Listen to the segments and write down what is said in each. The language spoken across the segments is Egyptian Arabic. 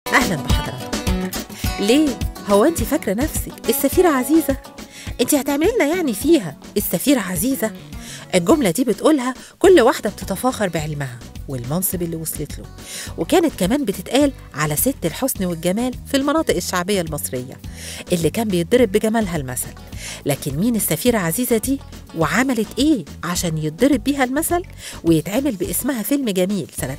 أهلا بحضراتكم ليه؟ هو أنت فاكرة نفسك السفيرة عزيزة؟ أنت هتعملي لنا يعني فيها السفيرة عزيزة؟ الجملة دي بتقولها كل واحدة بتتفاخر بعلمها والمنصب اللي وصلت له وكانت كمان بتتقال على ست الحسن والجمال في المناطق الشعبية المصرية اللي كان بيتضرب بجمالها المثل لكن مين السفيرة عزيزة دي وعملت ايه عشان يتضرب بيها المثل ويتعمل باسمها فيلم جميل سنة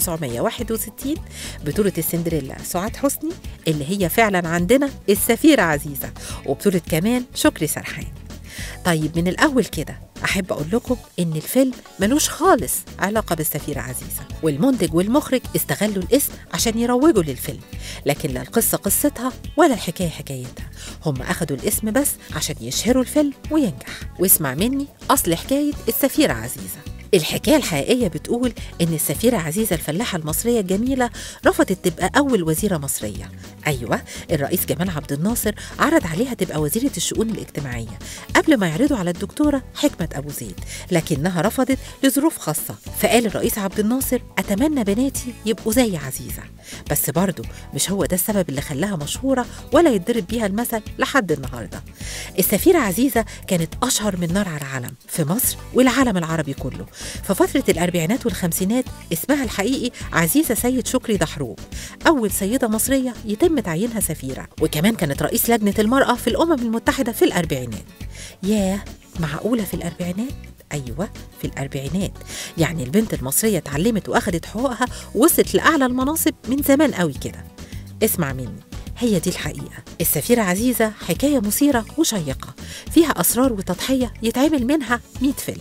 1961 بطولة السندريلا سعاد حسني اللي هي فعلا عندنا السفيرة عزيزة وبطولة كمان شكري سرحان طيب من الأول كده أحب أقول لكم إن الفيلم ملوش خالص علاقة بالسفيرة عزيزة والمنتج والمخرج استغلوا الاسم عشان يروجوا للفيلم لكن لا القصة قصتها ولا الحكاية حكايتها هم أخدوا الاسم بس عشان يشهروا الفيلم وينجح واسمع مني أصل حكاية السفيرة عزيزة الحكاية الحقيقية بتقول إن السفيرة عزيزة الفلاحة المصرية الجميلة رفضت تبقى أول وزيرة مصرية أيوة الرئيس جمال عبد الناصر عرض عليها تبقى وزيرة الشؤون الاجتماعية قبل ما يعرضوا على الدكتورة حكمة أبو زيد لكنها رفضت لظروف خاصة فقال الرئيس عبد الناصر أتمنى بناتي يبقوا زي عزيزة بس برضه مش هو ده السبب اللي خلاها مشهورة ولا يتضرب بيها المثل لحد النهاردة السفيرة عزيزة كانت أشهر من نار على العلم في مصر والعالم العربي كله في فترة الأربعينات والخمسينات اسمها الحقيقي عزيزة سيد شكري دحروب أول سيدة مصرية يتم تعيينها سفيرة وكمان كانت رئيس لجنة المرأة في الأمم المتحدة في الأربعينات ياه معقولة في الأربعينات؟ أيوة في الأربعينات يعني البنت المصرية اتعلمت وأخدت حقوقها ووصلت لأعلى المناصب من زمان قوي كده اسمع مني هي دي الحقيقة السفيرة عزيزة حكاية مثيرة وشيقة فيها أسرار وتضحية يتعمل منها 100 فيلم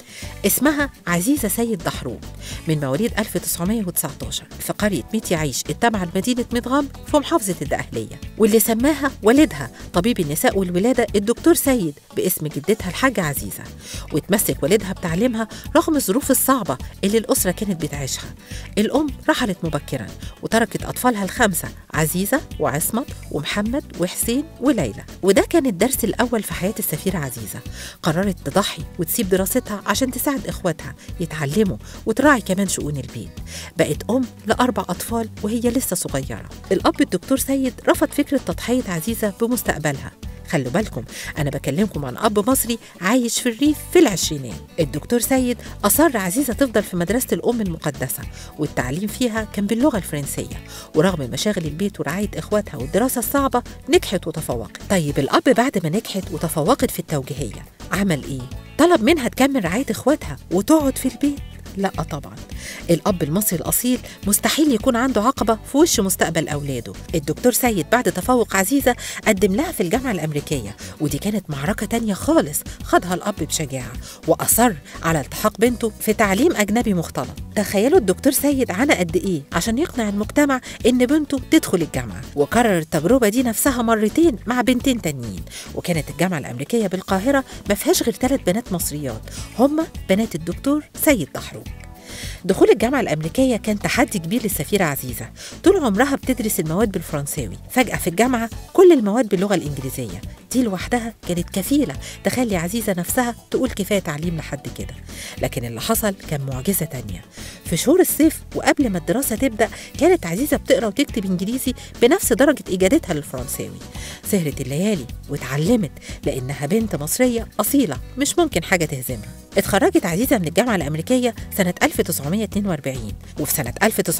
اسمها عزيزة سيد دحروب من مواليد 1919 في قرية ميت يعيش التابعة لمدينة مدغام في محافظة الدقهلية واللي سماها والدها طبيب النساء والولادة الدكتور سيد باسم جدتها الحاجة عزيزة وتمسك والدها بتعليمها رغم الظروف الصعبة اللي الأسرة كانت بتعيشها الأم رحلت مبكرا وتركت أطفالها الخمسة عزيزة وعصمت ومحمد وحسين وليلى وده كان الدرس الأول في حياة السفيرة عزيزة قررت تضحي وتسيب دراستها عشان تساعد إخواتها يتعلموا وتراعي كمان شؤون البيت بقت أم لأربع أطفال وهي لسه صغيرة الأب الدكتور سيد رفض فكرة تضحية عزيزة بمستقبلها خلوا بالكم أنا بكلمكم عن أب مصري عايش في الريف في العشرينات الدكتور سيد أصر عزيزة تفضل في مدرسة الأم المقدسة والتعليم فيها كان باللغة الفرنسية ورغم مشاغل البيت ورعاية إخواتها والدراسة الصعبة نجحت وتفوقت طيب الأب بعد ما نجحت وتفوقت في التوجيهية عمل إيه؟ طلب منها تكمل رعاية إخواتها وتقعد في البيت لا طبعا الأب المصري الأصيل مستحيل يكون عنده عقبة في وش مستقبل أولاده الدكتور سيد بعد تفوق عزيزة قدم لها في الجامعة الأمريكية ودي كانت معركة تانية خالص خدها الأب بشجاعة وأصر على التحاق بنته في تعليم أجنبي مختلط تخيلوا الدكتور سيد عانى قد إيه عشان يقنع المجتمع إن بنته تدخل الجامعة وكرر التجربة دي نفسها مرتين مع بنتين تانيين وكانت الجامعة الأمريكية بالقاهرة ما فيهاش غير ثلاث بنات مصريات هما بنات الدكتور سيد دحروب دخول الجامعة الأمريكية كان تحدي كبير للسفيرة عزيزة طول عمرها بتدرس المواد بالفرنساوي فجأة في الجامعة كل المواد باللغة الإنجليزية دي لوحدها كانت كفيلة تخلي عزيزة نفسها تقول كفاية تعليم لحد كده لكن اللي حصل كان معجزة تانية في شهور الصيف وقبل ما الدراسة تبدأ كانت عزيزة بتقرأ وتكتب إنجليزي بنفس درجة إجادتها للفرنساوي سهرت الليالي واتعلمت لأنها بنت مصرية أصيلة مش ممكن حاجة تهزمها اتخرجت عزيزة من الجامعة الأمريكية سنة 1942 وفي سنة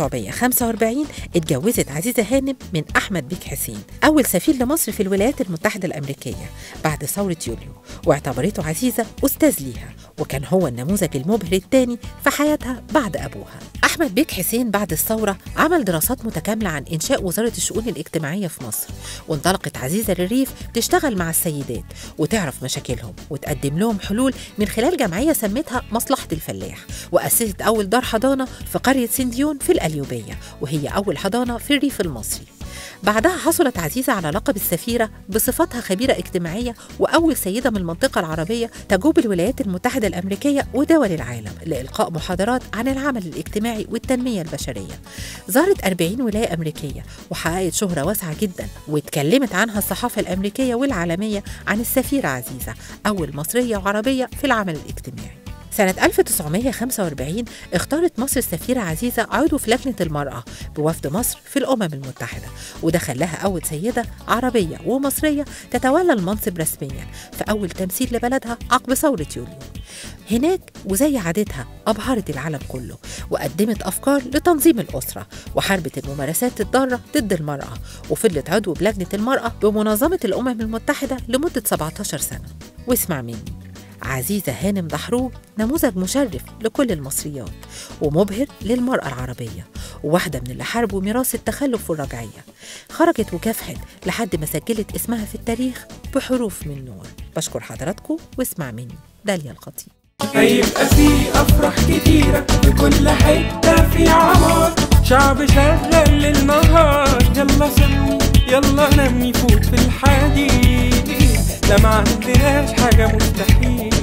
1945 اتجوزت عزيزة هانم من أحمد بيك حسين أول سفير لمصر في الولايات المتحدة الأمريكية بعد ثورة يوليو واعتبرته عزيزة أستاذ ليها وكان هو النموذج المبهر الثاني في حياتها بعد أبوها أحمد بيك حسين بعد الثورة عمل دراسات متكاملة عن إنشاء وزارة الشؤون الاجتماعية في مصر وانطلقت عزيزة للريف تشتغل مع السيدات وتعرف مشاكلهم وتقدم لهم حلول من خلال جمعية سمتها مصلحة الفلاح وأسست أول دار حضانة في قرية سنديون في القليوبية وهي أول حضانة في الريف المصري بعدها حصلت عزيزة على لقب السفيرة بصفتها خبيرة اجتماعية وأول سيدة من المنطقة العربية تجوب الولايات المتحدة الأمريكية ودول العالم لإلقاء محاضرات عن العمل الاجتماعي والتنمية البشرية زارت 40 ولاية أمريكية وحققت شهرة واسعة جدا واتكلمت عنها الصحافة الأمريكية والعالمية عن السفيرة عزيزة أول مصرية وعربية في العمل الاجتماعي سنة 1945 اختارت مصر السفيرة عزيزة عضو في لجنة المرأة بوفد مصر في الأمم المتحدة وده خلاها أول سيدة عربية ومصرية تتولى المنصب رسميا في أول تمثيل لبلدها عقب ثورة يوليو هناك وزي عادتها أبهرت العالم كله وقدمت أفكار لتنظيم الأسرة وحاربت الممارسات الضارة ضد المرأة وفضلت عضو بلجنة المرأة بمنظمة الأمم المتحدة لمدة 17 سنة واسمع مني عزيزة هانم دحروج نموذج مشرف لكل المصريات ومبهر للمرأة العربية وواحدة من اللي حاربوا ميراث التخلف والرجعية خرجت وكافحت لحد ما سجلت اسمها في التاريخ بحروف من نور بشكر حضراتكم واسمع مني داليا الخطيب هيبقى في افراح كتيرة في كل حتة في عمار شعب شغال للنهار يلا سمي يلا نمي فوت في الحديد لا ما عندناش حاجة مستحيل